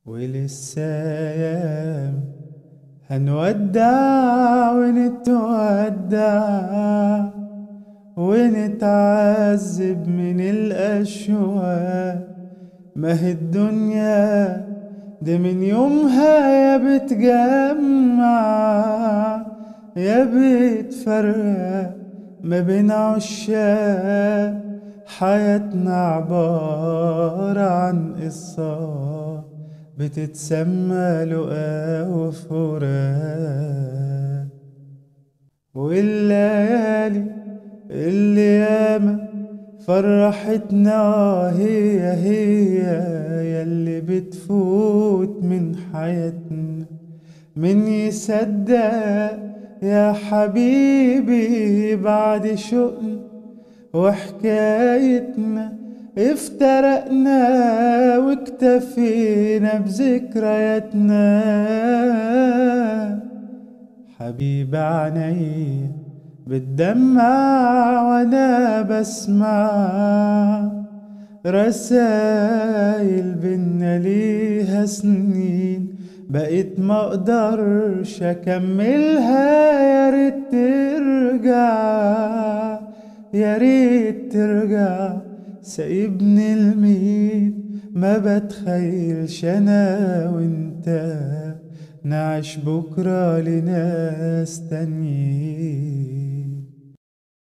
ولسه ياما هنودع ونتودع ونتعذب من الأشواق ما هي الدنيا دي من يومها يا بتجمع يا بتفرق ما بين عشاق حياتنا عبارة عن قصة بتتسمى لقا وفراق والليالي اللي ياما فرحتنا هي هي يلي بتفوت من حياتنا من يصدق يا حبيبي بعد شؤن وحكايتنا افترقنا واكتفينا بذكرياتنا حبيب عيني بتدمع وانا بسمع رسايل بينا ليها سنين بقيت ما اقدرش اكملها يا ريت ترجع يا ريت ترجع سايبني لمين ما بتخيلش انا وانت نعيش بكرة لناس تانيين